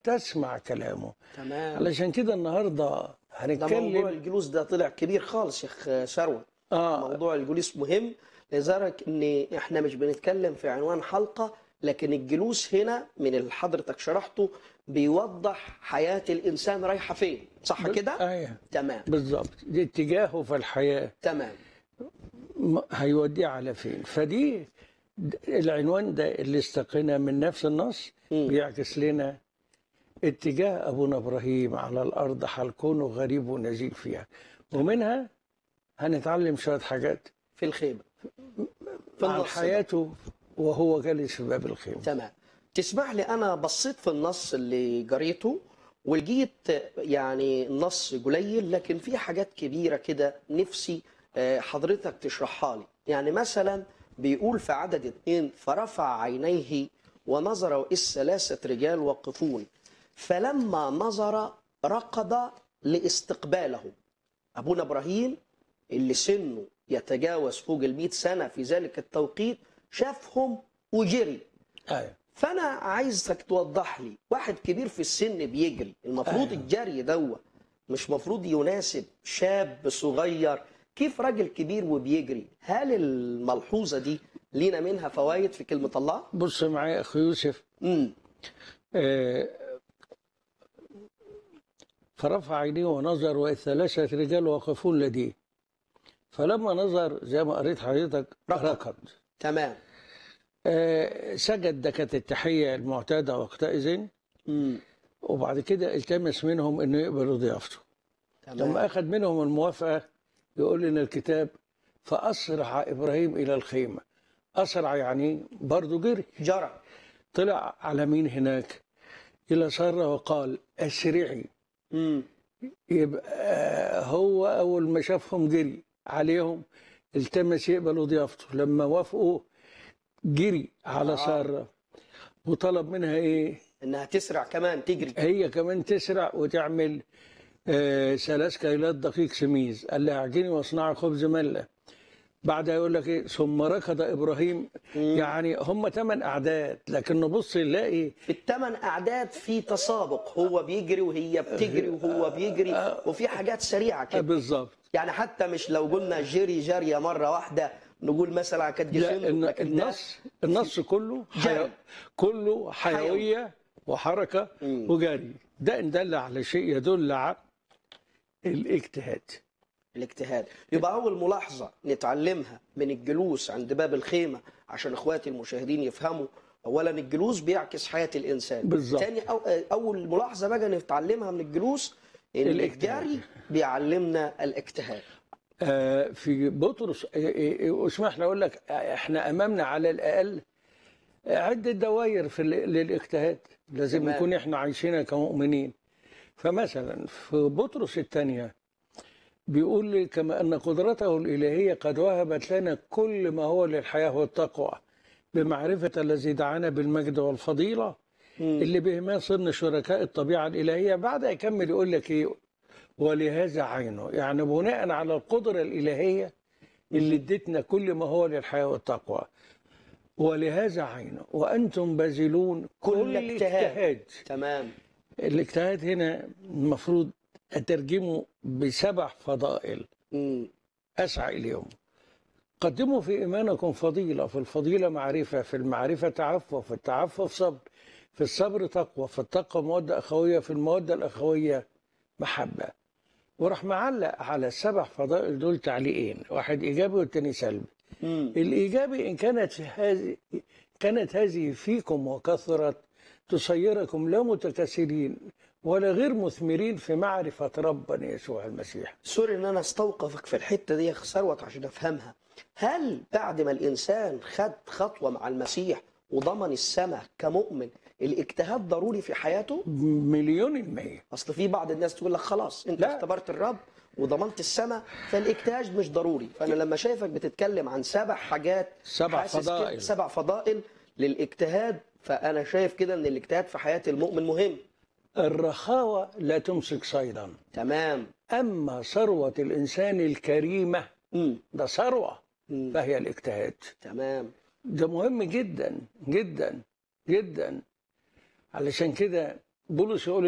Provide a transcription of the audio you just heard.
تسمع كلامه تمام علشان كده النهارده ده موضوع هنتكلم الجلوس ده طلع كبير خالص يا اخ ثروت اه موضوع الجلوس مهم لذلك ان احنا مش بنتكلم في عنوان حلقه لكن الجلوس هنا من اللي حضرتك شرحته بيوضح حياه الانسان رايحه فين صح كده ايوه تمام بالظبط دي اتجاهه في الحياه تمام م- هيوديه على فين فدي د- العنوان ده اللي استقينا من نفس النص مم. بيعكس لنا اتجاه ابونا ابراهيم على الارض هنكون غريب ونزيل فيها ومنها هنتعلم شويه حاجات في الخيمه في عن النص ده. حياته وهو جالس في باب الخيمه تمام تسمح لي انا بصيت في النص اللي قريته ولقيت يعني النص قليل لكن في حاجات كبيره كده نفسي آه، حضرتك تشرحها لي يعني مثلا بيقول في عدد اتنين فرفع عينيه ونظر وإذ ثلاثة رجال واقفون فلما نظر ركض لاستقباله أبونا إبراهيم اللي سنه يتجاوز فوق المئة سنة في ذلك التوقيت شافهم وجري ايوه فانا عايزك توضح لي واحد كبير في السن بيجري المفروض أيوة. الجري دوا مش مفروض يناسب شاب صغير كيف راجل كبير وبيجري هل الملحوظه دي لينا منها فوائد في كلمه الله بص معايا يا اخي يوسف امم آه، فرفع عينيه ونظر وإذ ثلاثة رجال واقفون لديه فلما نظر زي ما قريت حضرتك ركض. ركض تمام آه، سجد ده كانت التحية المعتادة وقتئذ امم وبعد كده التمس منهم انه يقبلوا ضيافته لما تمام اخذ منهم الموافقة يقول لنا الكتاب فأسرع إبراهيم إلى الخيمة أسرع يعني برضه جري جرى طلع على مين هناك إلى سارة وقال أسرعي امم يبقى هو أول ما شافهم جري عليهم التمس يقبلوا ضيافته لما وافقوا جري على آه. سارة وطلب منها إيه انها تسرع كمان تجري هي كمان تسرع وتعمل آه ثلاث كيلات دقيق سميز قال لها اعجني واصنعي خبز ملة بعدها يقول لك ايه ثم ركض ابراهيم مم. يعني هم ثمان اعداد لكن نبص نلاقي في الثمان اعداد في تسابق هو بيجري وهي بتجري وهو بيجري وفي حاجات سريعه آه، كده بالظبط يعني حتى مش لو قلنا جري جاريه مره واحده نقول مثلا كانت لا جسم الن- لكن ده النص النص كله حيو... جري. كله حيويه وحركه مم. وجري ده ان دل على شيء يدل على الاجتهاد الاجتهاد يبقى اول ملاحظه نتعلمها من الجلوس عند باب الخيمه عشان اخواتي المشاهدين يفهموا اولا الجلوس بيعكس حياه الانسان بالظبط. تاني أو اول ملاحظه بقى نتعلمها من الجلوس ان الاجتهاد. الجري بيعلمنا الاجتهاد آه، في بطرس آه، آه، اسمح لي اقول لك آه، احنا امامنا على الاقل آه، عده دوائر في ال- للاجتهاد لازم تمام. نكون احنا عايشينها كمؤمنين فمثلا في بطرس الثانيه بيقول لي كما ان قدرته الالهيه قد وهبت لنا كل ما هو للحياه والتقوى بمعرفه الذي دعانا بالمجد والفضيله اللي بهما صرنا شركاء الطبيعه الالهيه بعد يكمل يقول لك ايه ولهذا عينه يعني بناء على القدرة الإلهية اللي ادتنا كل ما هو للحياة والتقوى ولهذا عينه وأنتم باذلون كل, كل اجتهاد. اجتهاد تمام الاجتهاد هنا المفروض أترجمه بسبع فضائل مم. أسعى إليهم قدموا في إيمانكم فضيلة في الفضيلة معرفة في المعرفة تعفف في التعفف صبر في الصبر تقوى في التقوى مودة أخوية في المودة الأخوية محبة وراح معلق على السبع فضائل دول تعليقين واحد إيجابي والتاني سلبي مم. الإيجابي إن كانت هذه كانت هذه فيكم وكثرت تصيركم لا متكاسلين ولا غير مثمرين في معرفة ربنا يسوع المسيح سوري ان انا استوقفك في الحته دي يا أخ ثروت عشان افهمها هل بعد ما الانسان خد خطوه مع المسيح وضمن السماء كمؤمن الاجتهاد ضروري في حياته مليون المية اصل في بعض الناس تقول لك خلاص انت لا. اختبرت الرب وضمنت السماء فالاجتهاد مش ضروري فانا لما شايفك بتتكلم عن سبع حاجات سبع حاسس كده- فضائل. سبع فضائل للاجتهاد فانا شايف كده ان الاجتهاد في حياه المؤمن مهم الرخاوة لا تمسك صيدا تمام أما ثروة الإنسان الكريمة امم ده ثروة مم. فهي الاجتهاد تمام ده مهم جدا جدا جدا علشان كده بولس يقول